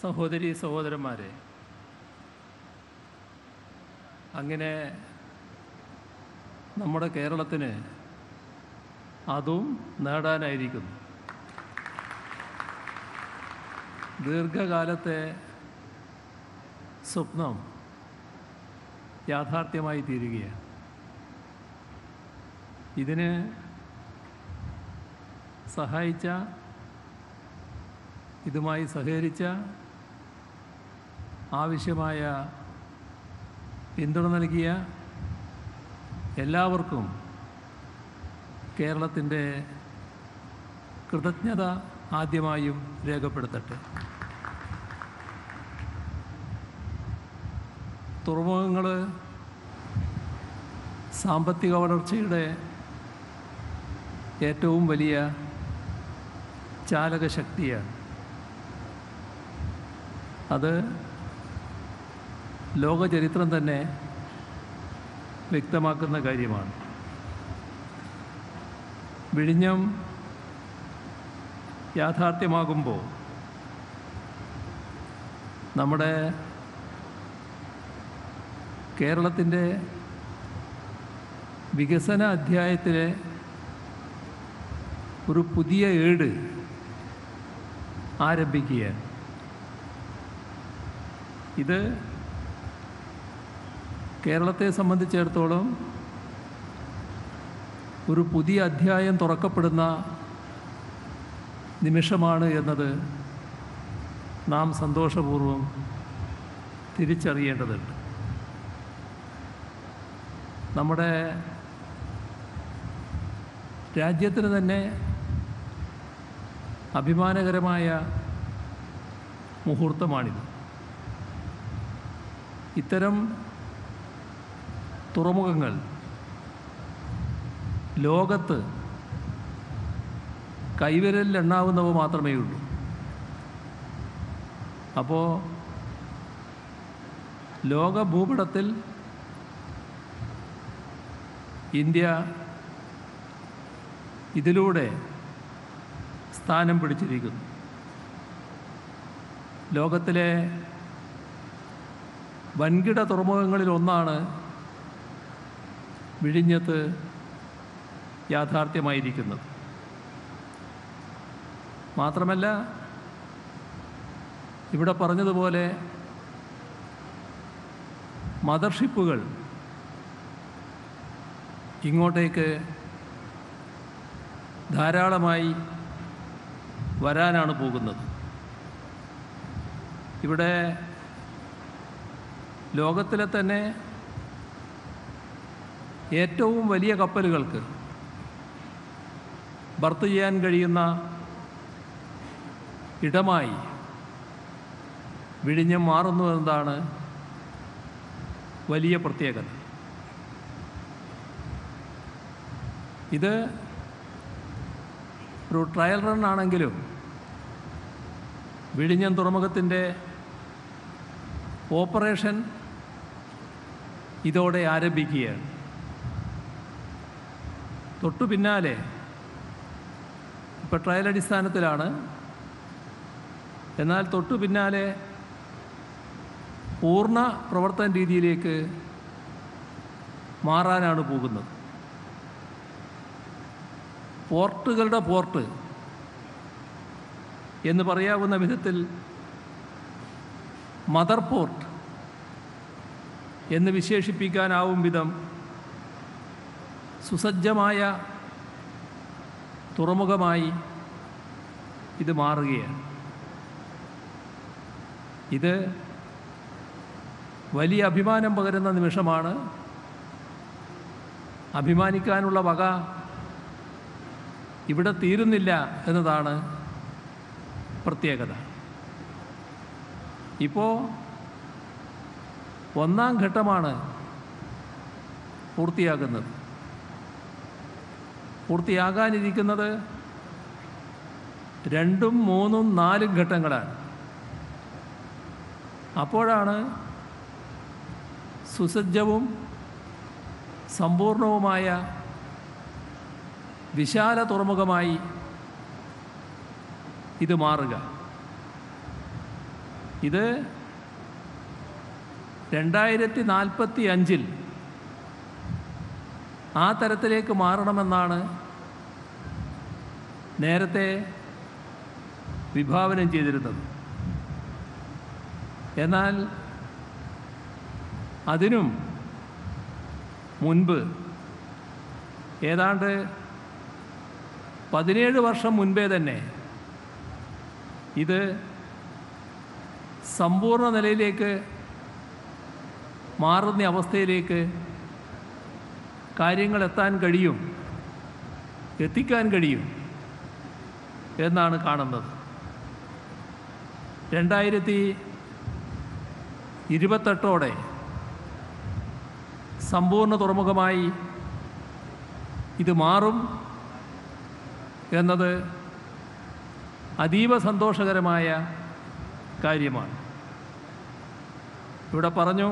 സഹോദരി സഹോദരന്മാരെ അങ്ങനെ നമ്മുടെ കേരളത്തിന് അതും നേടാനായിരിക്കുന്നു ദീർഘകാലത്തെ സ്വപ്നം യാഥാർത്ഥ്യമായി തീരുകയാണ് ഇതിന് സഹായിച്ച ഇതുമായി സഹകരിച്ച ആവശ്യമായ പിന്തുണ നൽകിയ എല്ലാവർക്കും കേരളത്തിൻ്റെ കൃതജ്ഞത ആദ്യമായും രേഖപ്പെടുത്തട്ടെ തുറമുഖങ്ങൾ സാമ്പത്തിക വളർച്ചയുടെ ഏറ്റവും വലിയ ചാലകശക്തിയാണ് അത് ലോകചരിത്രം തന്നെ വ്യക്തമാക്കുന്ന കാര്യമാണ് വിഴിഞ്ഞം യാഥാർത്ഥ്യമാകുമ്പോൾ നമ്മുടെ കേരളത്തിൻ്റെ വികസന അധ്യായത്തിലെ ഒരു പുതിയ ഏട് ആരംഭിക്കുകയാണ് ഇത് കേരളത്തെ സംബന്ധിച്ചിടത്തോളം ഒരു പുതിയ അധ്യായം തുറക്കപ്പെടുന്ന നിമിഷമാണ് എന്നത് നാം സന്തോഷപൂർവം തിരിച്ചറിയേണ്ടതുണ്ട് നമ്മുടെ രാജ്യത്തിന് തന്നെ അഭിമാനകരമായ മുഹൂർത്തമാണിത് ഇത്തരം തുറമുഖങ്ങൾ ലോകത്ത് കൈവിരലിൽ എണ്ണാവുന്നവ മാത്രമേ ഉള്ളൂ അപ്പോൾ ലോക ഭൂപടത്തിൽ ഇന്ത്യ ഇതിലൂടെ സ്ഥാനം പിടിച്ചിരിക്കുന്നു ലോകത്തിലെ വൻകിട തുറമുഖങ്ങളിൽ ഒന്നാണ് വിഴിഞ്ഞത്ത് യാഥാർത്ഥ്യമായിരിക്കുന്നത് മാത്രമല്ല ഇവിടെ പറഞ്ഞതുപോലെ മദർഷിപ്പുകൾ ഇങ്ങോട്ടേക്ക് ധാരാളമായി വരാനാണ് പോകുന്നത് ഇവിടെ ലോകത്തിലെ തന്നെ ഏറ്റവും വലിയ കപ്പലുകൾക്ക് ബർത്ത് ചെയ്യാൻ കഴിയുന്ന ഇടമായി വിഴിഞ്ഞം മാറുന്നു എന്നതാണ് വലിയ പ്രത്യേകത ഇത് ഒരു ട്രയൽ റൺ ആണെങ്കിലും വിഴിഞ്ഞം തുറമുഖത്തിൻ്റെ ഓപ്പറേഷൻ ഇതോടെ ആരംഭിക്കുകയാണ് തൊട്ടു പിന്നാലെ ഇപ്പോൾ ട്രയൽ അടിസ്ഥാനത്തിലാണ് എന്നാൽ തൊട്ടു പിന്നാലെ പൂർണ്ണ പ്രവർത്തന രീതിയിലേക്ക് മാറാനാണ് പോകുന്നത് പോർട്ടുകളുടെ പോർട്ട് എന്ന് പറയാവുന്ന വിധത്തിൽ മദർ പോർട്ട് എന്ന് വിശേഷിപ്പിക്കാനാവും വിധം സുസജ്ജമായ തുറമുഖമായി ഇത് മാറുകയാണ് ഇത് വലിയ അഭിമാനം പകരുന്ന നിമിഷമാണ് അഭിമാനിക്കാനുള്ള വക ഇവിടെ തീരുന്നില്ല എന്നതാണ് പ്രത്യേകത ഇപ്പോൾ ഒന്നാം ഘട്ടമാണ് പൂർത്തിയാകുന്നത് പൂർത്തിയാകാനിരിക്കുന്നത് രണ്ടും മൂന്നും നാലും ഘട്ടങ്ങളാണ് അപ്പോഴാണ് സുസജ്ജവും സമ്പൂർണവുമായ വിശാല തുറമുഖമായി ഇത് മാറുക ഇത് രണ്ടായിരത്തി നാൽപ്പത്തി അഞ്ചിൽ ആ തരത്തിലേക്ക് മാറണമെന്നാണ് നേരത്തെ വിഭാവനം ചെയ്തിരുന്നത് എന്നാൽ അതിനും മുൻപ് ഏതാണ്ട് പതിനേഴ് വർഷം മുൻപേ തന്നെ ഇത് സമ്പൂർണ്ണ നിലയിലേക്ക് മാറുന്ന അവസ്ഥയിലേക്ക് കാര്യങ്ങൾ എത്താൻ കഴിയും എത്തിക്കാൻ കഴിയും എന്നാണ് കാണുന്നത് രണ്ടായിരത്തി ഇരുപത്തെട്ടോടെ സമ്പൂർണ്ണ തുറമുഖമായി ഇത് മാറും എന്നത് അതീവ സന്തോഷകരമായ കാര്യമാണ് ഇവിടെ പറഞ്ഞു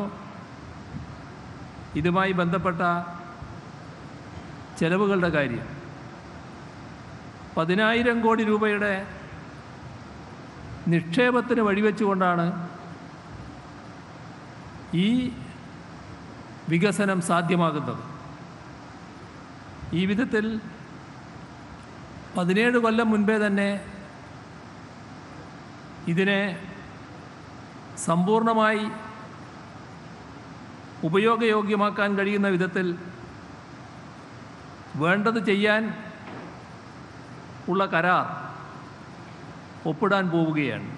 ഇതുമായി ബന്ധപ്പെട്ട ചെലവുകളുടെ കാര്യം പതിനായിരം കോടി രൂപയുടെ നിക്ഷേപത്തിന് വഴിവെച്ചുകൊണ്ടാണ് ഈ വികസനം സാധ്യമാകുന്നത് ഈ വിധത്തിൽ പതിനേഴ് കൊല്ലം മുൻപേ തന്നെ ഇതിനെ സമ്പൂർണമായി ഉപയോഗയോഗ്യമാക്കാൻ കഴിയുന്ന വിധത്തിൽ വേണ്ടത് ചെയ്യാൻ ഉള്ള കരാർ ഒപ്പിടാൻ പോവുകയാണ്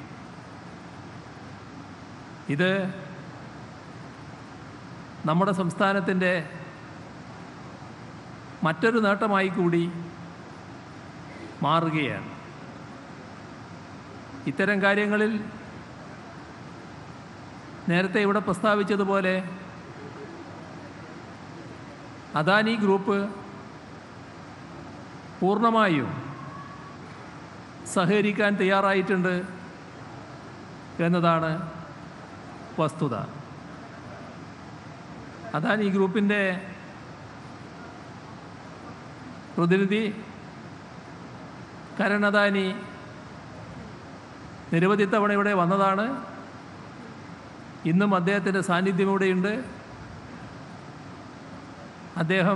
ഇത് നമ്മുടെ സംസ്ഥാനത്തിൻ്റെ മറ്റൊരു നേട്ടമായി കൂടി മാറുകയാണ് ഇത്തരം കാര്യങ്ങളിൽ നേരത്തെ ഇവിടെ പ്രസ്താവിച്ചതുപോലെ അദാനി ഗ്രൂപ്പ് പൂർണ്ണമായും സഹകരിക്കാൻ തയ്യാറായിട്ടുണ്ട് എന്നതാണ് വസ്തുത അദാനി ഗ്രൂപ്പിൻ്റെ പ്രതിനിധി കരൺ അദാനി നിരവധി തവണ ഇവിടെ വന്നതാണ് ഇന്നും അദ്ദേഹത്തിൻ്റെ സാന്നിധ്യം ഇവിടെയുണ്ട് അദ്ദേഹം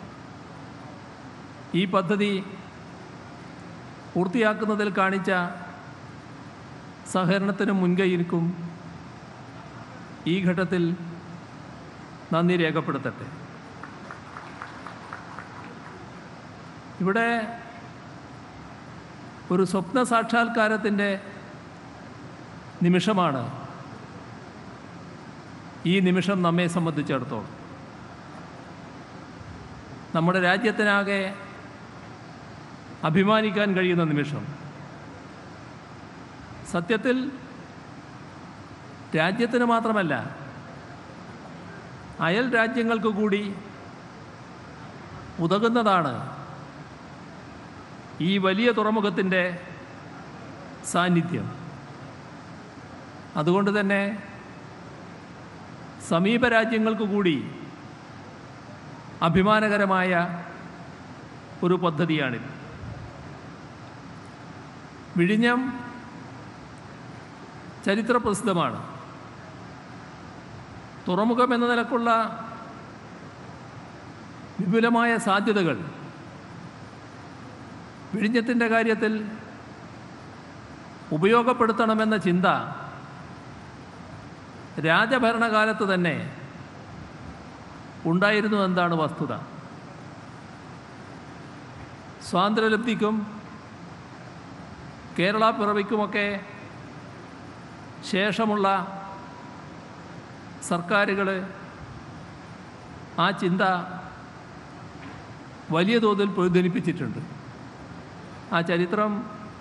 ഈ പദ്ധതി പൂർത്തിയാക്കുന്നതിൽ കാണിച്ച സഹകരണത്തിന് മുൻകൈയിരിക്കും ഈ ഘട്ടത്തിൽ നന്ദി രേഖപ്പെടുത്തട്ടെ ഇവിടെ ഒരു സ്വപ്ന സാക്ഷാത്കാരത്തിൻ്റെ നിമിഷമാണ് ഈ നിമിഷം നമ്മെ സംബന്ധിച്ചിടത്തോളം നമ്മുടെ രാജ്യത്തിനാകെ അഭിമാനിക്കാൻ കഴിയുന്ന നിമിഷം സത്യത്തിൽ രാജ്യത്തിന് മാത്രമല്ല അയൽ രാജ്യങ്ങൾക്ക് കൂടി ഉതകുന്നതാണ് ഈ വലിയ തുറമുഖത്തിൻ്റെ സാന്നിധ്യം അതുകൊണ്ട് തന്നെ സമീപ രാജ്യങ്ങൾക്ക് കൂടി അഭിമാനകരമായ ഒരു പദ്ധതിയാണിത് വിഴിഞ്ഞം ചരിത്രപ്രസിദ്ധമാണ് തുറമുഖം എന്ന നിലക്കുള്ള വിപുലമായ സാധ്യതകൾ വിഴിഞ്ഞത്തിൻ്റെ കാര്യത്തിൽ ഉപയോഗപ്പെടുത്തണമെന്ന ചിന്ത രാജഭരണകാലത്ത് തന്നെ ഉണ്ടായിരുന്നു എന്താണ് വസ്തുത സ്വാതന്ത്ര്യലബ്ധിക്കും കേരള പിറവിക്കുമൊക്കെ ശേഷമുള്ള സർക്കാരുകൾ ആ ചിന്ത വലിയ തോതിൽ പ്രതിധ്വനിപ്പിച്ചിട്ടുണ്ട് ആ ചരിത്രം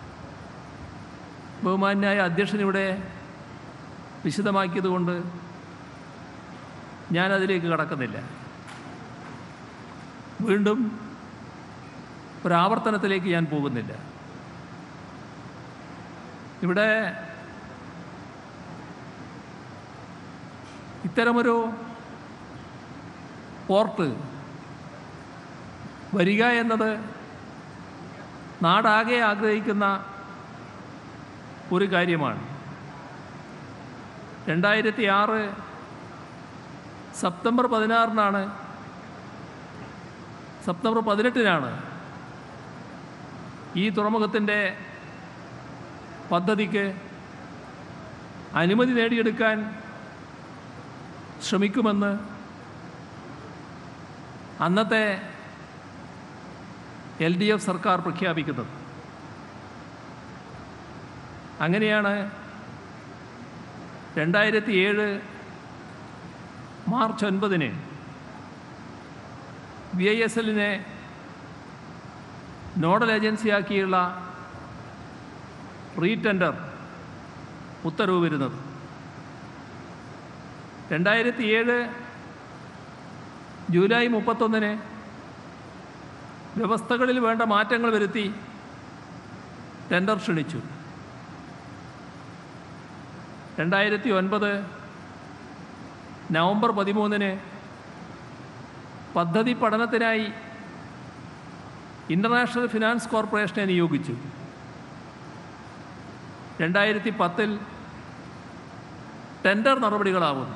ബഹുമാന്യായ അധ്യക്ഷനിവിടെ വിശദമാക്കിയതുകൊണ്ട് ഞാനതിലേക്ക് കടക്കുന്നില്ല വീണ്ടും ഒരാവർത്തനത്തിലേക്ക് ഞാൻ പോകുന്നില്ല ഇവിടെ ഇത്തരമൊരു പോർട്ട് വരിക എന്നത് നാടാകെ ആഗ്രഹിക്കുന്ന ഒരു കാര്യമാണ് രണ്ടായിരത്തി ആറ് സെപ്റ്റംബർ പതിനാറിനാണ് സെപ്റ്റംബർ പതിനെട്ടിനാണ് ഈ തുറമുഖത്തിൻ്റെ പദ്ധതിക്ക് അനുമതി നേടിയെടുക്കാൻ ശ്രമിക്കുമെന്ന് അന്നത്തെ എൽ ഡി എഫ് സർക്കാർ പ്രഖ്യാപിക്കുന്നത് അങ്ങനെയാണ് രണ്ടായിരത്തി ഏഴ് മാർച്ച് ഒൻപതിന് വി ഐ എസ് എല്ലിനെ നോഡൽ ഏജൻസിയാക്കിയുള്ള റീടെൻഡർ ഉത്തരവ് വരുന്നത് രണ്ടായിരത്തി ഏഴ് ജൂലൈ മുപ്പത്തൊന്നിന് വ്യവസ്ഥകളിൽ വേണ്ട മാറ്റങ്ങൾ വരുത്തി ടെൻഡർ ക്ഷണിച്ചു രണ്ടായിരത്തി ഒൻപത് നവംബർ പതിമൂന്നിന് പദ്ധതി പഠനത്തിനായി ഇൻ്റർനാഷണൽ ഫിനാൻസ് കോർപ്പറേഷനെ നിയോഗിച്ചു രണ്ടായിരത്തി പത്തിൽ ടെൻഡർ നടപടികളാവുന്നു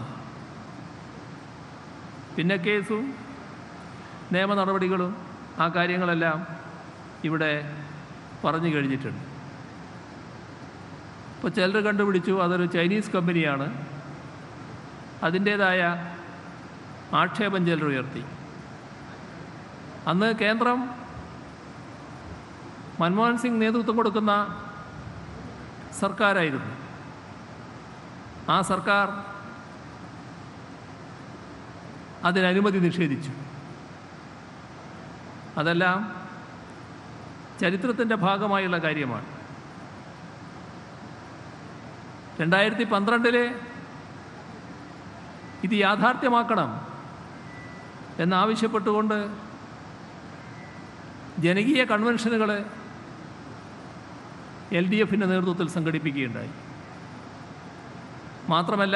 പിന്നെ കേസും നിയമ നടപടികളും ആ കാര്യങ്ങളെല്ലാം ഇവിടെ പറഞ്ഞു കഴിഞ്ഞിട്ടുണ്ട് ഇപ്പോൾ ചിലർ കണ്ടുപിടിച്ചു അതൊരു ചൈനീസ് കമ്പനിയാണ് അതിൻ്റേതായ ആക്ഷേപം ചിലർ ഉയർത്തി അന്ന് കേന്ദ്രം മൻമോഹൻ സിംഗ് നേതൃത്വം കൊടുക്കുന്ന സർക്കാരായിരുന്നു ആ സർക്കാർ അതിനനുമതി നിഷേധിച്ചു അതെല്ലാം ചരിത്രത്തിൻ്റെ ഭാഗമായുള്ള കാര്യമാണ് രണ്ടായിരത്തി പന്ത്രണ്ടില് ഇത് യാഥാർത്ഥ്യമാക്കണം എന്നാവശ്യപ്പെട്ടുകൊണ്ട് ജനകീയ കൺവെൻഷനുകൾ എൽ ഡി എഫിൻ്റെ നേതൃത്വത്തിൽ സംഘടിപ്പിക്കുകയുണ്ടായി മാത്രമല്ല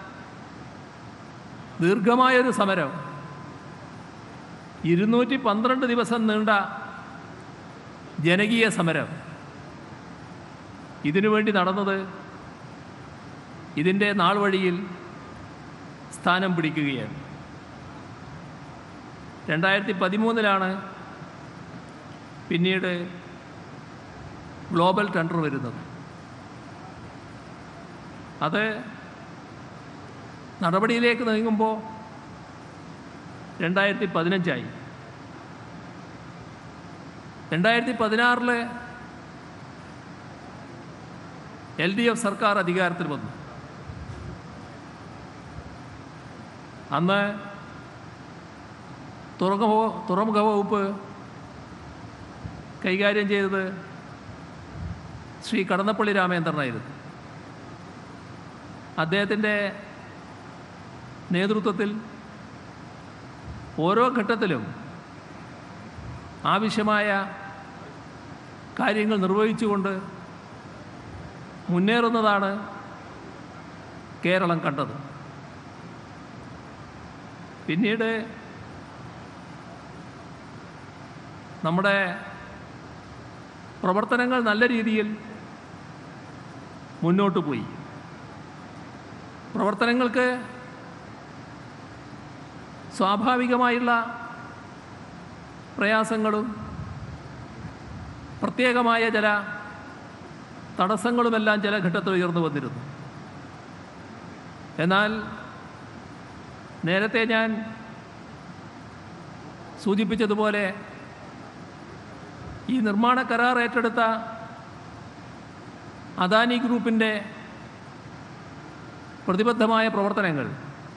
ദീർഘമായൊരു സമരം ഇരുന്നൂറ്റി പന്ത്രണ്ട് ദിവസം നീണ്ട ജനകീയ സമരം ഇതിനുവേണ്ടി നടന്നത് ഇതിൻ്റെ നാൾ വഴിയിൽ സ്ഥാനം പിടിക്കുകയാണ് രണ്ടായിരത്തി പതിമൂന്നിലാണ് പിന്നീട് ഗ്ലോബൽ ടെൻഡർ വരുന്നത് അത് നടപടിയിലേക്ക് നീങ്ങുമ്പോൾ രണ്ടായിരത്തി പതിനഞ്ചായി രണ്ടായിരത്തി പതിനാറില് എൽ ഡി എഫ് സർക്കാർ അധികാരത്തിൽ വന്നു അന്ന് തുറമുഖ തുറമുഖ വകുപ്പ് കൈകാര്യം ചെയ്തത് ശ്രീ കടന്നപ്പള്ളി രാമേന്ദ്രനായിരുന്നു അദ്ദേഹത്തിൻ്റെ നേതൃത്വത്തിൽ ഓരോ ഘട്ടത്തിലും ആവശ്യമായ കാര്യങ്ങൾ നിർവഹിച്ചുകൊണ്ട് മുന്നേറുന്നതാണ് കേരളം കണ്ടത് പിന്നീട് നമ്മുടെ പ്രവർത്തനങ്ങൾ നല്ല രീതിയിൽ മുന്നോട്ട് പോയി പ്രവർത്തനങ്ങൾക്ക് സ്വാഭാവികമായുള്ള പ്രയാസങ്ങളും പ്രത്യേകമായ ചില തടസ്സങ്ങളുമെല്ലാം ചില ഘട്ടത്തിൽ ഉയർന്നു വന്നിരുന്നു എന്നാൽ നേരത്തെ ഞാൻ സൂചിപ്പിച്ചതുപോലെ ഈ നിർമ്മാണ കരാർ ഏറ്റെടുത്ത അദാനി ഗ്രൂപ്പിൻ്റെ പ്രതിബദ്ധമായ പ്രവർത്തനങ്ങൾ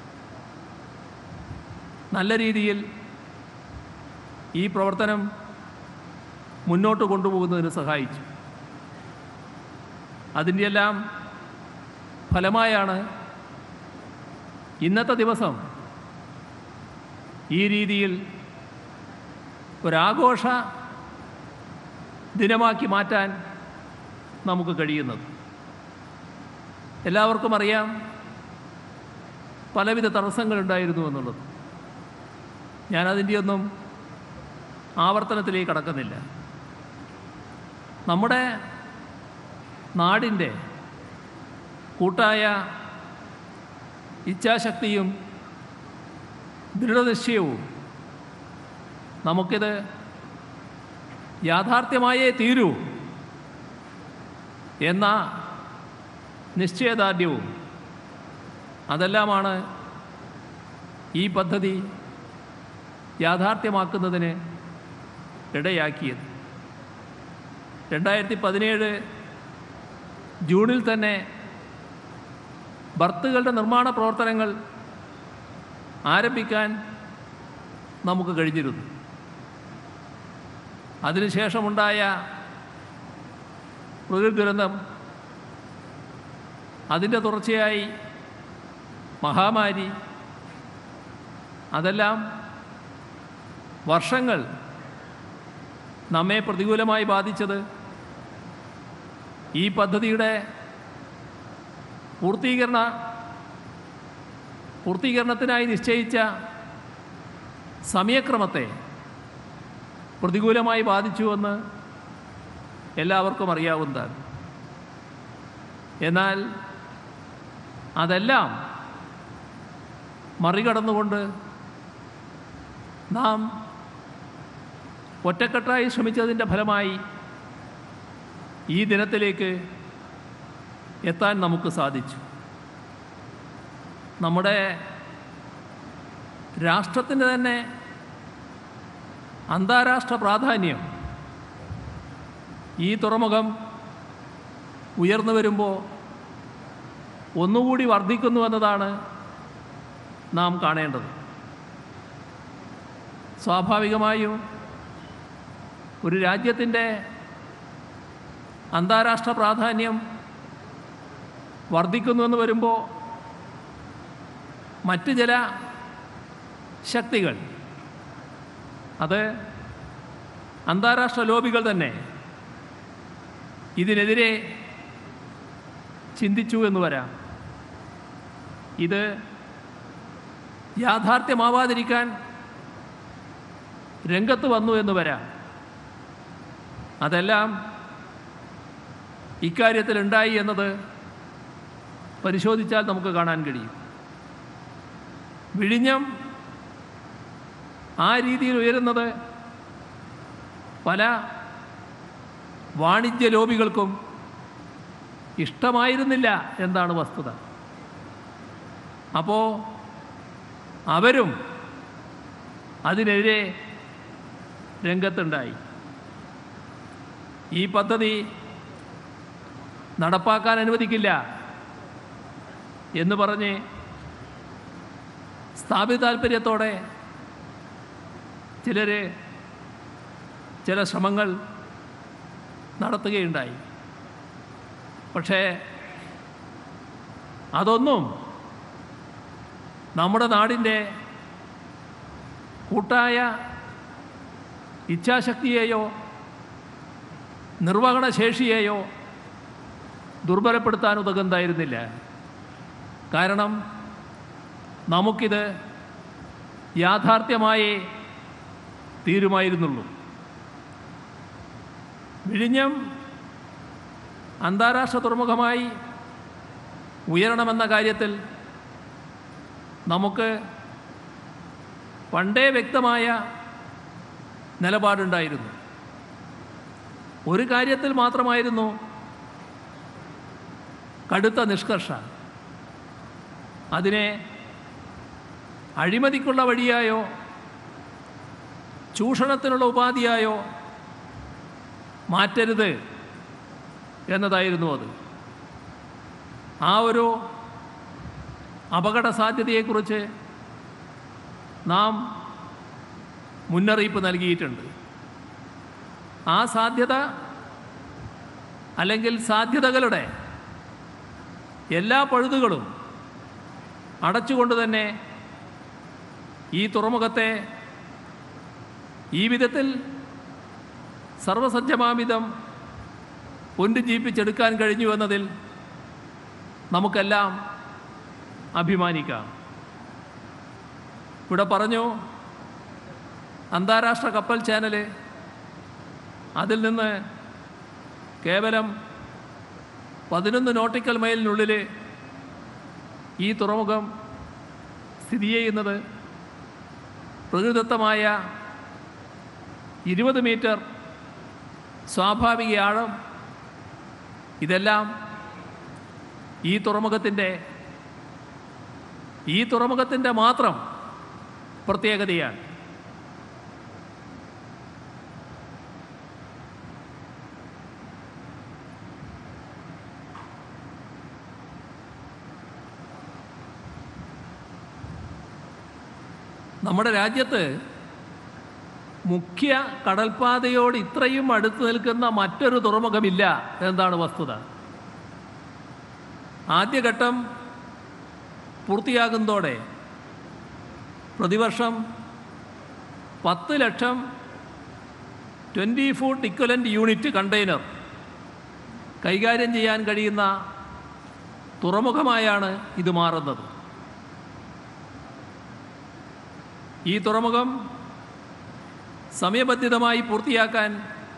നല്ല രീതിയിൽ ഈ പ്രവർത്തനം മുന്നോട്ട് കൊണ്ടുപോകുന്നതിന് സഹായിച്ചു അതിൻ്റെയെല്ലാം ഫലമായാണ് ഇന്നത്തെ ദിവസം ഈ രീതിയിൽ ഒരാഘോഷ ദിനമാക്കി മാറ്റാൻ നമുക്ക് കഴിയുന്നത് എല്ലാവർക്കും അറിയാം പലവിധ തടസ്സങ്ങളുണ്ടായിരുന്നു എന്നുള്ളത് ഞാനതിൻ്റെയൊന്നും ആവർത്തനത്തിലേക്ക് കടക്കുന്നില്ല നമ്മുടെ നാടിൻ്റെ കൂട്ടായ ഇച്ഛാശക്തിയും ദൃഢനിശ്ചയവും നമുക്കിത് യാഥാർത്ഥ്യമായേ തീരൂ എന്ന നിശ്ചയദാർഢ്യവും അതെല്ലാമാണ് ഈ പദ്ധതി യാഥാർത്ഥ്യമാക്കുന്നതിന് ഇടയാക്കിയത് രണ്ടായിരത്തി പതിനേഴ് ജൂണിൽ തന്നെ ബർത്തുകളുടെ നിർമ്മാണ പ്രവർത്തനങ്ങൾ ആരംഭിക്കാൻ നമുക്ക് കഴിഞ്ഞിരുന്നു അതിനുശേഷമുണ്ടായ പ്രകൃതി ദുരന്തം അതിൻ്റെ തുടർച്ചയായി മഹാമാരി അതെല്ലാം വർഷങ്ങൾ നമ്മെ പ്രതികൂലമായി ബാധിച്ചത് ഈ പദ്ധതിയുടെ പൂർത്തീകരണ പൂർത്തീകരണത്തിനായി നിശ്ചയിച്ച സമയക്രമത്തെ പ്രതികൂലമായി ബാധിച്ചുവെന്ന് എല്ലാവർക്കും അറിയാവുന്നതാണ് എന്നാൽ അതെല്ലാം മറികടന്നുകൊണ്ട് നാം ഒറ്റക്കെട്ടായി ശ്രമിച്ചതിൻ്റെ ഫലമായി ഈ ദിനത്തിലേക്ക് എത്താൻ നമുക്ക് സാധിച്ചു നമ്മുടെ രാഷ്ട്രത്തിന് തന്നെ അന്താരാഷ്ട്ര പ്രാധാന്യം ഈ തുറമുഖം ഉയർന്നു വരുമ്പോൾ ഒന്നുകൂടി വർദ്ധിക്കുന്നു എന്നതാണ് നാം കാണേണ്ടത് സ്വാഭാവികമായും ഒരു രാജ്യത്തിൻ്റെ അന്താരാഷ്ട്ര പ്രാധാന്യം വർദ്ധിക്കുന്നുവെന്ന് വരുമ്പോൾ മറ്റ് ചില ശക്തികൾ അത് അന്താരാഷ്ട്ര ലോബികൾ തന്നെ ഇതിനെതിരെ ചിന്തിച്ചു എന്ന് വരാം ഇത് യാഥാർത്ഥ്യമാവാതിരിക്കാൻ രംഗത്ത് വന്നു എന്ന് വരാം അതെല്ലാം ഇക്കാര്യത്തിൽ ഉണ്ടായി എന്നത് പരിശോധിച്ചാൽ നമുക്ക് കാണാൻ കഴിയും വിഴിഞ്ഞം ആ രീതിയിൽ ഉയരുന്നത് പല വാണിജ്യ ലോബികൾക്കും ഇഷ്ടമായിരുന്നില്ല എന്താണ് വസ്തുത അപ്പോൾ അവരും അതിനെതിരെ രംഗത്തുണ്ടായി ഈ പദ്ധതി നടപ്പാക്കാൻ അനുവദിക്കില്ല എന്ന് പറഞ്ഞ് സ്ഥാപിത താല്പര്യത്തോടെ ചിലർ ചില ശ്രമങ്ങൾ നടത്തുകയുണ്ടായി പക്ഷേ അതൊന്നും നമ്മുടെ നാടിൻ്റെ കൂട്ടായ ഇച്ഛാശക്തിയെയോ നിർവഹണശേഷിയെയോ ദുർബലപ്പെടുത്താൻ ഉതകുന്നതായിരുന്നില്ല കാരണം നമുക്കിത് യാഥാർത്ഥ്യമായേ തീരുമായിരുന്നുള്ളൂ വിഴിഞ്ഞം അന്താരാഷ്ട്ര തുറമുഖമായി ഉയരണമെന്ന കാര്യത്തിൽ നമുക്ക് പണ്ടേ വ്യക്തമായ നിലപാടുണ്ടായിരുന്നു ഒരു കാര്യത്തിൽ മാത്രമായിരുന്നു കടുത്ത നിഷ്കർഷ അതിനെ അഴിമതിക്കുള്ള വഴിയായോ ചൂഷണത്തിനുള്ള ഉപാധിയായോ മാറ്റരുത് എന്നതായിരുന്നു അത് ആ ഒരു അപകട സാധ്യതയെക്കുറിച്ച് നാം മുന്നറിയിപ്പ് നൽകിയിട്ടുണ്ട് ആ സാധ്യത അല്ലെങ്കിൽ സാധ്യതകളുടെ എല്ലാ പഴുതുകളും അടച്ചുകൊണ്ട് തന്നെ ഈ തുറമുഖത്തെ ഈ വിധത്തിൽ സർവസജ്ജമാമിതം പുനരുജ്ജീവിപ്പിച്ചെടുക്കാൻ കഴിഞ്ഞു എന്നതിൽ നമുക്കെല്ലാം അഭിമാനിക്കാം ഇവിടെ പറഞ്ഞു അന്താരാഷ്ട്ര കപ്പൽ ചാനൽ അതിൽ നിന്ന് കേവലം പതിനൊന്ന് നോട്ടിക്കൽ മൈലിനുള്ളിൽ ഈ തുറമുഖം സ്ഥിതി ചെയ്യുന്നത് പ്രകൃതിദത്തമായ ഇരുപത് മീറ്റർ സ്വാഭാവിക ആഴം ഇതെല്ലാം ഈ തുറമുഖത്തിൻ്റെ ഈ തുറമുഖത്തിൻ്റെ മാത്രം പ്രത്യേകതയാണ് നമ്മുടെ രാജ്യത്ത് മുഖ്യ കടൽപ്പാതയോട് ഇത്രയും അടുത്ത് നിൽക്കുന്ന മറ്റൊരു തുറമുഖമില്ല എന്നതാണ് വസ്തുത ആദ്യഘട്ടം പൂർത്തിയാകുന്നതോടെ പ്രതിവർഷം പത്ത് ലക്ഷം twenty foot equivalent unit container കൈകാര്യം ചെയ്യാൻ കഴിയുന്ന തുറമുഖമായാണ് ഇത് മാറുന്നത് ഈ തുറമുഖം സമയബന്ധിതമായി പൂർത്തിയാക്കാൻ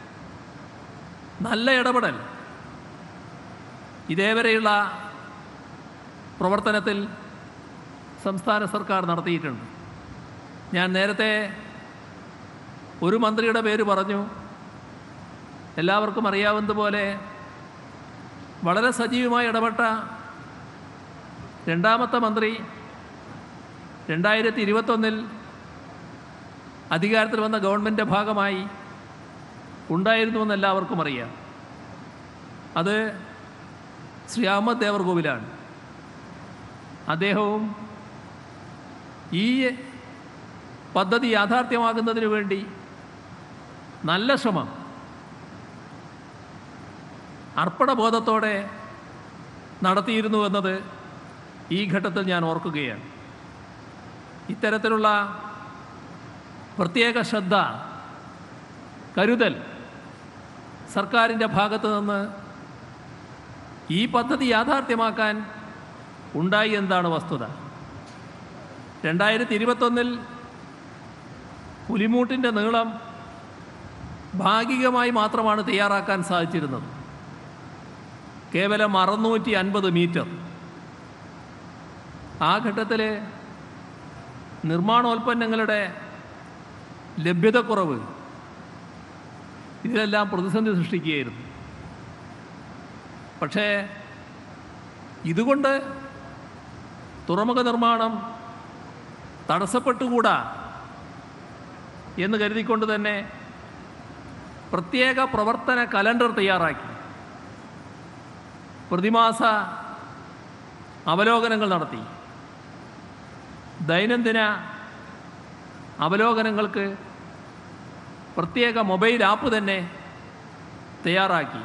നല്ല ഇടപെടൽ ഇതേവരെയുള്ള പ്രവർത്തനത്തിൽ സംസ്ഥാന സർക്കാർ നടത്തിയിട്ടുണ്ട് ഞാൻ നേരത്തെ ഒരു മന്ത്രിയുടെ പേര് പറഞ്ഞു എല്ലാവർക്കും അറിയാവുന്നതുപോലെ വളരെ സജീവമായി ഇടപെട്ട രണ്ടാമത്തെ മന്ത്രി രണ്ടായിരത്തി ഇരുപത്തൊന്നിൽ അധികാരത്തിൽ വന്ന ഗവൺമെൻറ് ഭാഗമായി ഉണ്ടായിരുന്നുവെന്ന് എല്ലാവർക്കും അറിയാം അത് ശ്രീ അഹമ്മദ് ദേവർകോവിലാണ് അദ്ദേഹവും ഈ പദ്ധതി യാഥാർത്ഥ്യമാകുന്നതിന് വേണ്ടി നല്ല ശ്രമം അർപ്പണബോധത്തോടെ നടത്തിയിരുന്നു എന്നത് ഈ ഘട്ടത്തിൽ ഞാൻ ഓർക്കുകയാണ് ഇത്തരത്തിലുള്ള പ്രത്യേക ശ്രദ്ധ കരുതൽ സർക്കാരിൻ്റെ ഭാഗത്ത് നിന്ന് ഈ പദ്ധതി യാഥാർത്ഥ്യമാക്കാൻ ഉണ്ടായി എന്നതാണ് വസ്തുത രണ്ടായിരത്തി ഇരുപത്തൊന്നിൽ പുലിമൂട്ടിൻ്റെ നീളം ഭാഗികമായി മാത്രമാണ് തയ്യാറാക്കാൻ സാധിച്ചിരുന്നത് കേവലം അറുന്നൂറ്റി അൻപത് മീറ്റർ ആ ഘട്ടത്തിൽ നിർമ്മാണോൽപ്പന്നങ്ങളുടെ ലഭ്യതക്കുറവ് ഇതിലെല്ലാം പ്രതിസന്ധി സൃഷ്ടിക്കുകയായിരുന്നു പക്ഷേ ഇതുകൊണ്ട് തുറമുഖ നിർമ്മാണം തടസ്സപ്പെട്ടുകൂടാ എന്ന് കരുതിക്കൊണ്ട് തന്നെ പ്രത്യേക പ്രവർത്തന കലണ്ടർ തയ്യാറാക്കി പ്രതിമാസ അവലോകനങ്ങൾ നടത്തി ദൈനംദിന അവലോകനങ്ങൾക്ക് പ്രത്യേക മൊബൈൽ ആപ്പ് തന്നെ തയ്യാറാക്കി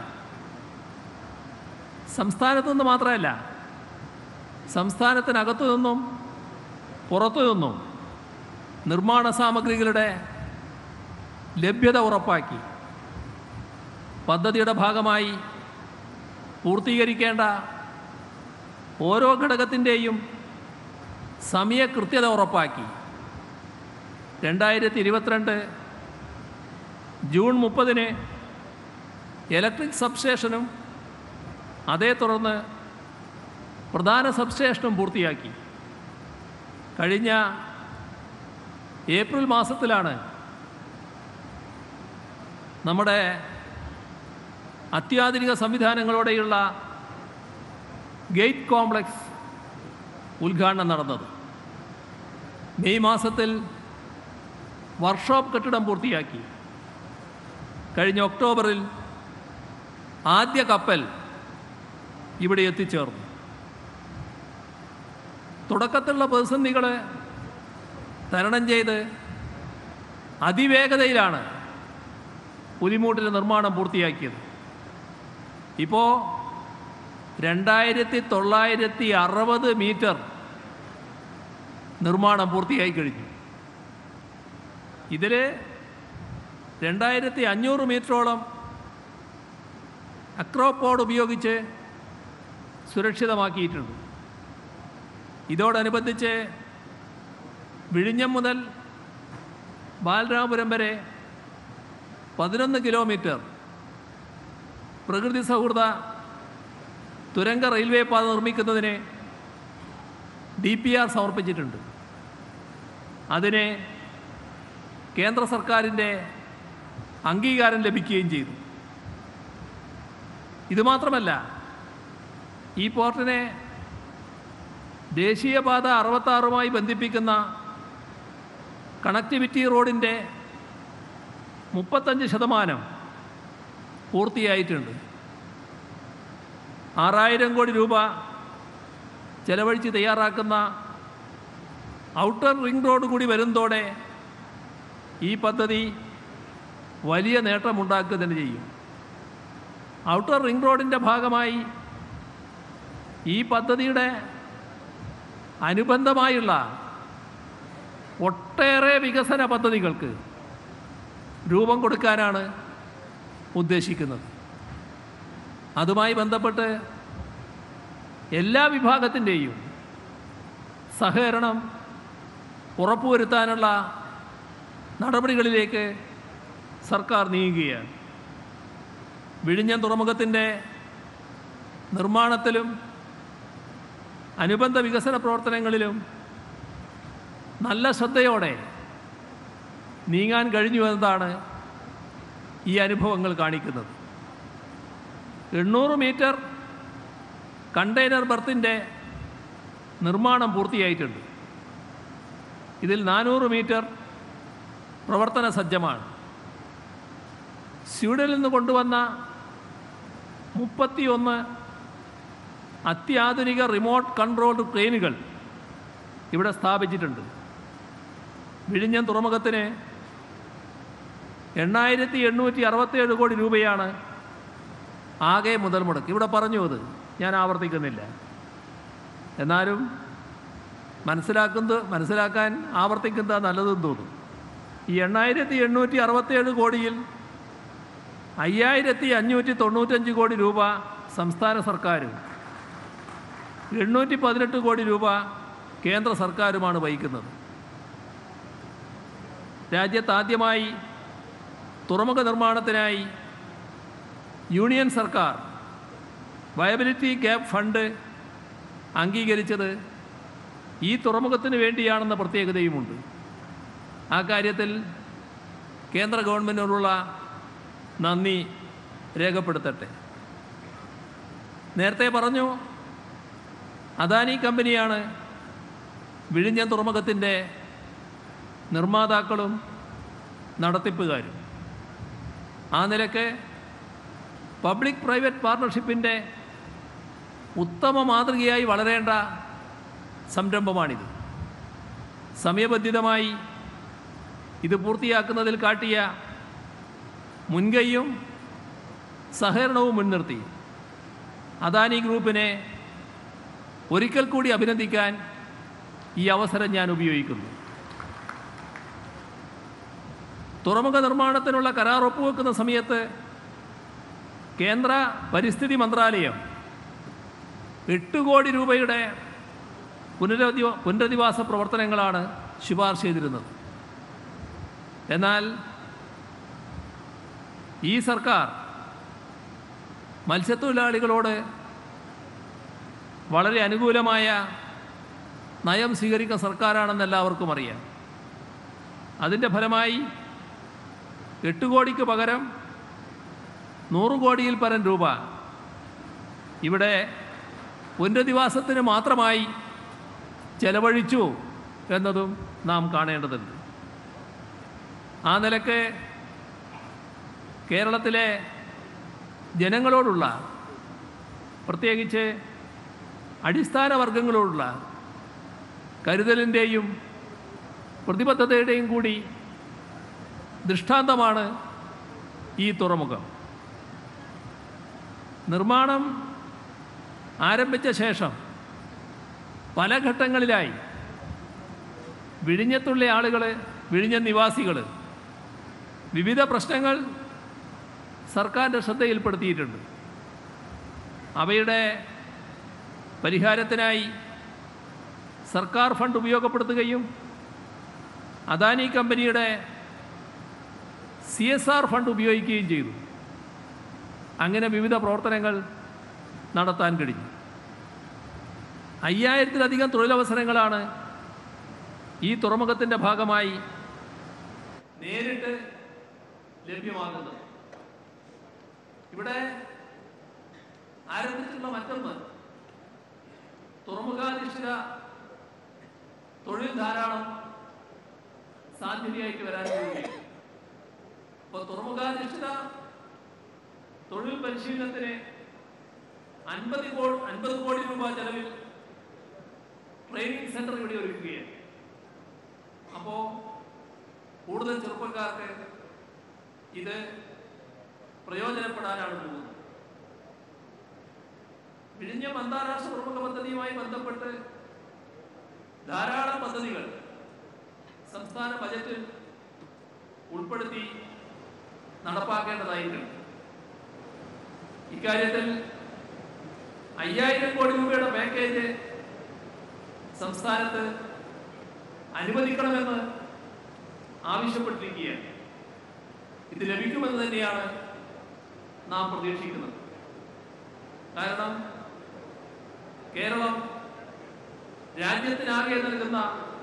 സംസ്ഥാനത്തു നിന്ന് മാത്രമല്ല സംസ്ഥാനത്തിനകത്തു നിന്നും പുറത്തു നിന്നും നിർമ്മാണ സാമഗ്രികളുടെ ലഭ്യത ഉറപ്പാക്കി പദ്ധതിയുടെ ഭാഗമായി പൂർത്തീകരിക്കേണ്ട ഓരോ ഘടകത്തിൻ്റെയും സമയകൃത്യത ഉറപ്പാക്കി രണ്ടായിരത്തി ഇരുപത്തിരണ്ട് ജൂൺ മുപ്പതിന് ഇലക്ട്രിക് സബ്സ്റ്റേഷനും അതേ തുടർന്ന് പ്രധാന സബ്സ്റ്റേഷനും പൂർത്തിയാക്കി കഴിഞ്ഞ ഏപ്രിൽ മാസത്തിലാണ് നമ്മുടെ അത്യാധുനിക സംവിധാനങ്ങളോടെയുള്ള ഗേറ്റ് കോംപ്ലക്സ് ഉദ്ഘാടനം നടന്നത് മെയ് മാസത്തിൽ വർക്ക്ഷോപ്പ് കെട്ടിടം പൂർത്തിയാക്കി കഴിഞ്ഞ ഒക്ടോബറിൽ ആദ്യ കപ്പൽ ഇവിടെ എത്തിച്ചേർന്നു തുടക്കത്തിലുള്ള പ്രതിസന്ധികൾ തരണം ചെയ്ത് അതിവേഗതയിലാണ് പുലിമൂട്ടിൻ്റെ നിർമ്മാണം പൂർത്തിയാക്കിയത് ഇപ്പോൾ രണ്ടായിരത്തി തൊള്ളായിരത്തി അറുപത് മീറ്റർ നിർമ്മാണം പൂർത്തിയായി കഴിഞ്ഞു ഇതിൽ രണ്ടായിരത്തി അഞ്ഞൂറ് മീറ്ററോളം അക്രോപോഡ് ഉപയോഗിച്ച് സുരക്ഷിതമാക്കിയിട്ടുണ്ട് ഇതോടനുബന്ധിച്ച് വിഴിഞ്ഞം മുതൽ ബാലരാമപുരം വരെ പതിനൊന്ന് കിലോമീറ്റർ പ്രകൃതി സൗഹൃദ തുരങ്ക റെയിൽവേ പാത നിർമ്മിക്കുന്നതിന് ഡി പി ആർ സമർപ്പിച്ചിട്ടുണ്ട് അതിന് കേന്ദ്ര സർക്കാരിൻ്റെ അംഗീകാരം ലഭിക്കുകയും ചെയ്തു ഇതുമാത്രമല്ല ഈ പോർട്ടിനെ ദേശീയപാത അറുപത്താറുമായി ബന്ധിപ്പിക്കുന്ന കണക്ടിവിറ്റി റോഡിൻ്റെ മുപ്പത്തഞ്ച് ശതമാനം പൂർത്തിയായിട്ടുണ്ട് ആറായിരം കോടി രൂപ ചെലവഴിച്ച് തയ്യാറാക്കുന്ന ഔട്ടർ റിംഗ് റോഡ് കൂടി വരുന്നതോടെ ഈ പദ്ധതി വലിയ നേട്ടമുണ്ടാക്കുക തന്നെ ചെയ്യും ഔട്ടർ റിംഗ് റോഡിൻ്റെ ഭാഗമായി ഈ പദ്ധതിയുടെ അനുബന്ധമായുള്ള ഒട്ടേറെ വികസന പദ്ധതികൾക്ക് രൂപം കൊടുക്കാനാണ് ഉദ്ദേശിക്കുന്നത് അതുമായി ബന്ധപ്പെട്ട് എല്ലാ വിഭാഗത്തിൻ്റെയും സഹകരണം ഉറപ്പുവരുത്താനുള്ള നടപടികളിലേക്ക് സർക്കാർ നീങ്ങുകയാണ് വിഴിഞ്ഞം തുറമുഖത്തിൻ്റെ നിർമ്മാണത്തിലും അനുബന്ധ വികസന പ്രവർത്തനങ്ങളിലും നല്ല ശ്രദ്ധയോടെ നീങ്ങാൻ കഴിഞ്ഞു എന്നതാണ് ഈ അനുഭവങ്ങൾ കാണിക്കുന്നത് എണ്ണൂറ് മീറ്റർ കണ്ടെയ്നർ ബർത്തിൻ്റെ നിർമ്മാണം പൂർത്തിയായിട്ടുണ്ട് ഇതിൽ നാനൂറ് മീറ്റർ പ്രവർത്തന സജ്ജമാണ് സ്വീഡനിൽ നിന്ന് കൊണ്ടുവന്ന മുപ്പത്തിയൊന്ന് അത്യാധുനിക റിമോട്ട് കൺട്രോൾഡ് ട്രെയിനുകൾ ഇവിടെ സ്ഥാപിച്ചിട്ടുണ്ട് വിഴിഞ്ഞം തുറമുഖത്തിന് എണ്ണായിരത്തി എണ്ണൂറ്റി അറുപത്തേഴ് കോടി രൂപയാണ് ആകെ മുതൽ മുടക്ക് ഇവിടെ പറഞ്ഞു അത് ഞാൻ ആവർത്തിക്കുന്നില്ല എന്നാലും മനസ്സിലാക്കുന്നത് മനസ്സിലാക്കാൻ ആവർത്തിക്കുന്നത് നല്ലതെന്ന് തോന്നും ഈ എണ്ണായിരത്തി എണ്ണൂറ്റി അറുപത്തേഴ് കോടിയിൽ അയ്യായിരത്തി അഞ്ഞൂറ്റി തൊണ്ണൂറ്റഞ്ച് കോടി രൂപ സംസ്ഥാന സർക്കാരും എണ്ണൂറ്റി പതിനെട്ട് കോടി രൂപ കേന്ദ്ര സർക്കാരുമാണ് വഹിക്കുന്നത് രാജ്യത്ത് ആദ്യമായി തുറമുഖ നിർമ്മാണത്തിനായി യൂണിയൻ സർക്കാർ വയബിലിറ്റി ഗ്യാപ്പ് ഫണ്ട് അംഗീകരിച്ചത് ഈ തുറമുഖത്തിന് വേണ്ടിയാണെന്ന പ്രത്യേകതയുമുണ്ട് ആ കാര്യത്തിൽ കേന്ദ്ര ഗവൺമെൻറ്റിനോടുള്ള നന്ദി രേഖപ്പെടുത്തട്ടെ നേരത്തെ പറഞ്ഞു അദാനി കമ്പനിയാണ് വിഴിഞ്ഞം തുറമുഖത്തിൻ്റെ നിർമ്മാതാക്കളും നടത്തിപ്പുകാരും ആ നിലക്ക് പബ്ലിക് പ്രൈവറ്റ് പാർട്ണർഷിപ്പിൻ്റെ ഉത്തമ മാതൃകയായി വളരേണ്ട സംരംഭമാണിത് സമയബന്ധിതമായി ഇത് പൂർത്തിയാക്കുന്നതിൽ കാട്ടിയ മുൻകൈയും സഹകരണവും മുൻനിർത്തി അദാനി ഗ്രൂപ്പിനെ ഒരിക്കൽ കൂടി അഭിനന്ദിക്കാൻ ഈ അവസരം ഞാൻ ഉപയോഗിക്കുന്നു തുറമുഖ നിർമ്മാണത്തിനുള്ള കരാർ ഒപ്പുവെക്കുന്ന സമയത്ത് കേന്ദ്ര പരിസ്ഥിതി മന്ത്രാലയം എട്ട് കോടി രൂപയുടെ പുനരധി പുനരധിവാസ പ്രവർത്തനങ്ങളാണ് ശുപാർശ ചെയ്തിരുന്നത് എന്നാൽ ഈ സർക്കാർ മത്സ്യത്തൊഴിലാളികളോട് വളരെ അനുകൂലമായ നയം സ്വീകരിക്കുന്ന സർക്കാരാണെന്ന് എല്ലാവർക്കും അറിയാം അതിൻ്റെ ഫലമായി എട്ട് കോടിക്ക് പകരം നൂറ് കോടിയിൽ പരം രൂപ ഇവിടെ പുനരധിവാസത്തിന് മാത്രമായി ചെലവഴിച്ചു എന്നതും നാം കാണേണ്ടതുണ്ട് ആ നിലക്ക് കേരളത്തിലെ ജനങ്ങളോടുള്ള പ്രത്യേകിച്ച് അടിസ്ഥാന വർഗങ്ങളോടുള്ള കരുതലിൻ്റെയും പ്രതിബദ്ധതയുടെയും കൂടി ദൃഷ്ടാന്തമാണ് ഈ തുറമുഖം നിർമ്മാണം ആരംഭിച്ച ശേഷം പല ഘട്ടങ്ങളിലായി വിഴിഞ്ഞത്തുള്ള ആളുകൾ വിഴിഞ്ഞ നിവാസികൾ വിവിധ പ്രശ്നങ്ങൾ സർക്കാരിൻ്റെ ശ്രദ്ധയിൽപ്പെടുത്തിയിട്ടുണ്ട് അവയുടെ പരിഹാരത്തിനായി സർക്കാർ ഫണ്ട് ഉപയോഗപ്പെടുത്തുകയും അദാനി കമ്പനിയുടെ സി എസ് ആർ ഫണ്ട് ഉപയോഗിക്കുകയും ചെയ്തു അങ്ങനെ വിവിധ പ്രവർത്തനങ്ങൾ നടത്താൻ കഴിഞ്ഞു അയ്യായിരത്തിലധികം തൊഴിലവസരങ്ങളാണ് ഈ തുറമുഖത്തിൻ്റെ ഭാഗമായി നേരിട്ട് ലഭ്യമാകുന്നത് ഇവിടെ ആരംഭിച്ചിട്ടുള്ള മറ്റൊന്ന് തുറമുഖാധിഷ്ഠിത തൊഴിൽ ധാരാളം സാധ്യതയായിട്ട് വരാൻ പോവുകയാണ് അപ്പോൾ തുറമുഖാധിഷ്ഠിത തൊഴിൽ പരിശീലനത്തിന് അൻപത് കോടി അൻപത് കോടി രൂപ ചെലവിൽ ട്രെയിനിങ് സെന്റർ ഇവിടെ ഒരുക്കുകയാണ് അപ്പോൾ കൂടുതൽ ചെറുപ്പക്കാർക്ക് ഇത് പ്രയോജനപ്പെടാനാണ് പോകുന്നത് വിഴിഞ്ഞം അന്താരാഷ്ട്ര തുറമുഖ പദ്ധതിയുമായി ബന്ധപ്പെട്ട് ധാരാളം പദ്ധതികൾ സംസ്ഥാന ബജറ്റിൽ ഉൾപ്പെടുത്തി നടപ്പാക്കേണ്ടതായിട്ടുണ്ട് ഇക്കാര്യത്തിൽ അയ്യായിരം കോടി രൂപയുടെ പാക്കേജ് സംസ്ഥാനത്ത് അനുവദിക്കണമെന്ന് ആവശ്യപ്പെട്ടിരിക്കുകയാണ് ഇത് ലഭിക്കുമെന്ന് തന്നെയാണ് നാം പ്രതീക്ഷിക്കുന്നത് കാരണം കേരളം രാജ്യത്തിനാകെ നൽകുന്ന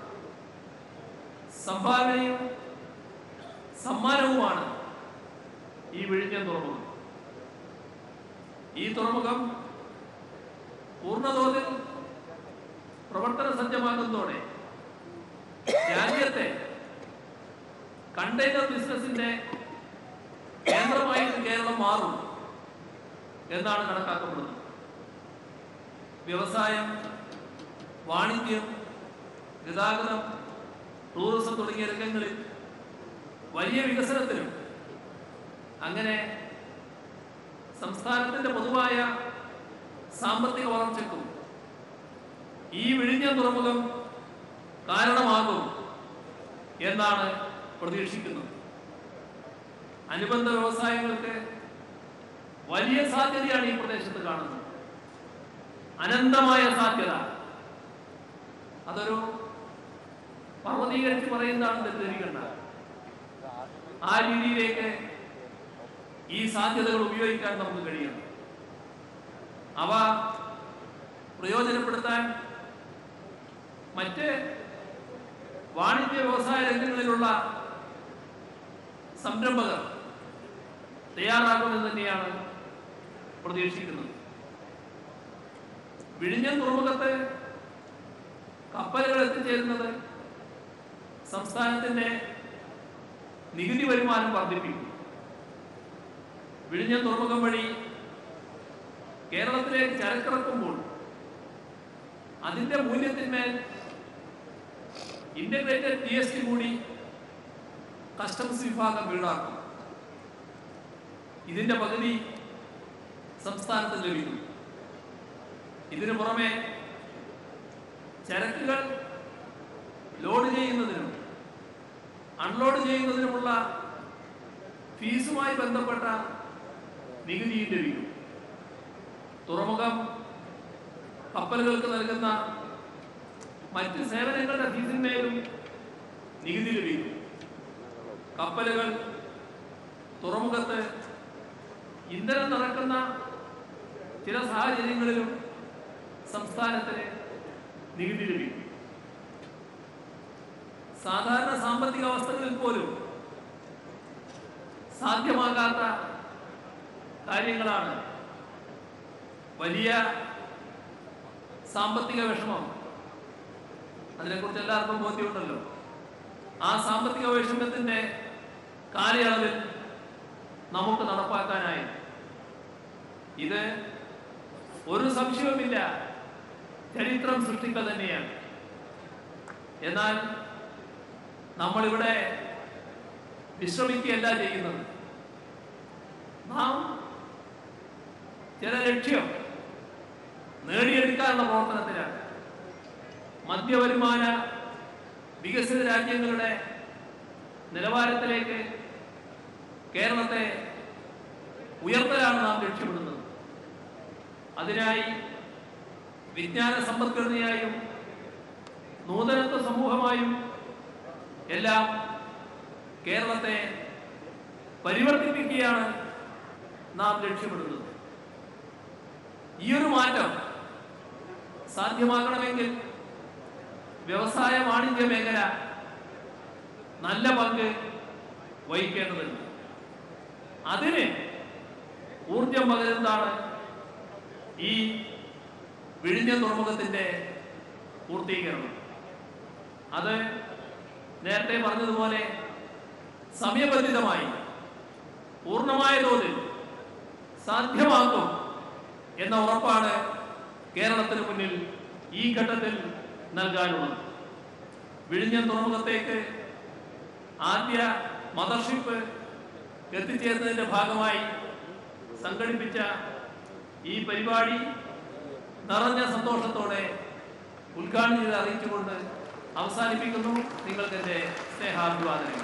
സംഭാവനയും സമ്മാനവുമാണ് ഈ വിഴിഞ്ഞം തുറമുഖം ഈ തുറമുഖം പൂർണ്ണതോതിൽ പ്രവർത്തന സജ്ജമാകുന്നതോടെ രാജ്യത്തെ കണ്ടെയ്നർ ബിസിനസിന്റെ കേന്ദ്രമായിട്ട് കേരളം മാറും എന്നാണ് കണക്കാക്കപ്പെടുന്നത് വ്യവസായം വാണിജ്യം ഗതാഗതം ടൂറിസം തുടങ്ങിയ രംഗങ്ങളിൽ വലിയ വികസനത്തിനും അങ്ങനെ സംസ്ഥാനത്തിന്റെ പൊതുവായ സാമ്പത്തിക വളർച്ചയ്ക്കും ഈ വിഴിഞ്ഞം തുറമുഖം കാരണമാകും എന്നാണ് പ്രതീക്ഷിക്കുന്നത് അനുബന്ധ വ്യവസായങ്ങൾക്ക് വലിയ സാധ്യതയാണ് ഈ പ്രദേശത്ത് കാണുന്നത് അനന്തമായ സാധ്യത അതൊരു പർവ്വതീകരിച്ച് പറയുന്നതാണ് തെറ്റിദ്ധരിക്കേണ്ട ആ രീതിയിലേക്ക് ഈ സാധ്യതകൾ ഉപയോഗിക്കാൻ നമുക്ക് കഴിയണം അവ പ്രയോജനപ്പെടുത്താൻ മറ്റ് വാണിജ്യ വ്യവസായ രംഗങ്ങളിലുള്ള സംരംഭകർ തയ്യാറാകുമെന്ന് തന്നെയാണ് പ്രതീക്ഷിക്കുന്നത് വിഴിഞ്ഞം തുറമുഖത്ത് കപ്പലുകൾ എത്തിച്ചേരുന്നത് സംസ്ഥാനത്തിന്റെ നികുതി വരുമാനം വർദ്ധിപ്പിക്കും വിഴിഞ്ഞം തുറമുഖം വഴി കേരളത്തിലേക്ക് ചരക്കിറക്കുമ്പോൾ അതിന്റെ മൂല്യത്തിന്മേൽ ഇന്റഗ്രേറ്റഡ് ജി എസ് ടി കൂടി കസ്റ്റംസ് വിഭാഗം ഈടാക്കും ഇതിന്റെ പകുതി സംസ്ഥാനത്ത് ലഭിക്കും ഇതിനു പുറമെ ചരക്കുകൾ ലോഡ് ചെയ്യുന്നതിനും അൺലോഡ് ചെയ്യുന്നതിനുമുള്ള ഫീസുമായി ബന്ധപ്പെട്ട നികുതിയും ലഭിക്കും തുറമുഖം കപ്പലുകൾക്ക് നൽകുന്ന മറ്റ് സേവനങ്ങളുടെ ഫീസിന്മേലും നികുതി ലഭിക്കും കപ്പലുകൾ തുറമുഖത്ത് ഇന്ധനം നടക്കുന്ന ചില സാഹചര്യങ്ങളിലും സംസ്ഥാനത്തിന് നികുതി ലഭിക്കും സാധാരണ സാമ്പത്തിക അവസ്ഥകളിൽ പോലും സാധ്യമാകാത്ത കാര്യങ്ങളാണ് വലിയ സാമ്പത്തിക വിഷമം അതിനെക്കുറിച്ച് എല്ലാവർക്കും ബോധ്യമുണ്ടല്ലോ ആ സാമ്പത്തിക വൈഷമ്യത്തിന്റെ കാലയളവിൽ നമുക്ക് നടപ്പാക്കാനായി ഇത് ഒരു സംശയവുമില്ല ചരിത്രം സൃഷ്ടിക്കുക തന്നെയാണ് എന്നാൽ നമ്മളിവിടെ വിശ്രമിക്കുകയല്ല ചെയ്യുന്നത് നാം ചില ലക്ഷ്യം നേടിയെടുക്കാനുള്ള പ്രവർത്തനത്തിലാണ് മധ്യവരുമാന വികസിത രാജ്യങ്ങളുടെ നിലവാരത്തിലേക്ക് കേരളത്തെ ഉയർത്തലാണ് നാം ലക്ഷ്യമിടുന്നത് അതിനായി വിജ്ഞാന സമ്പദ്ഘടനയായും നൂതനത്വ സമൂഹമായും എല്ലാം കേരളത്തെ പരിവർത്തിപ്പിക്കുകയാണ് നാം ലക്ഷ്യമിടുന്നത് ഈ ഒരു മാറ്റം സാധ്യമാകണമെങ്കിൽ വ്യവസായ വാണിജ്യ മേഖല നല്ല പങ്ക് വഹിക്കേണ്ടതുണ്ട് അതിന് ഊർജം പകരുന്നതാണ് ഈ വിഴിഞ്ഞ തുറമുഖത്തിന്റെ പൂർത്തീകരണം അത് നേരത്തെ പറഞ്ഞതുപോലെ സമയബന്ധിതമായി പൂർണ്ണമായ തോതിൽ സാധ്യമാകും എന്ന ഉറപ്പാണ് കേരളത്തിന് മുന്നിൽ ഈ ഘട്ടത്തിൽ നൽകാനുള്ളത് വിഴിഞ്ഞം തുറമുഖത്തേക്ക് ആദ്യ മദർഷിപ്പ് എത്തിച്ചേർന്നതിന്റെ ഭാഗമായി സംഘടിപ്പിച്ച ഈ പരിപാടി നിറഞ്ഞ സന്തോഷത്തോടെ ഉദ്ഘാടനം ചെയ്ത് അറിയിച്ചുകൊണ്ട് അവസാനിപ്പിക്കുന്നു നിങ്ങൾക്ക് എൻ്റെ സ്നേഹാഭിവാദനങ്ങൾ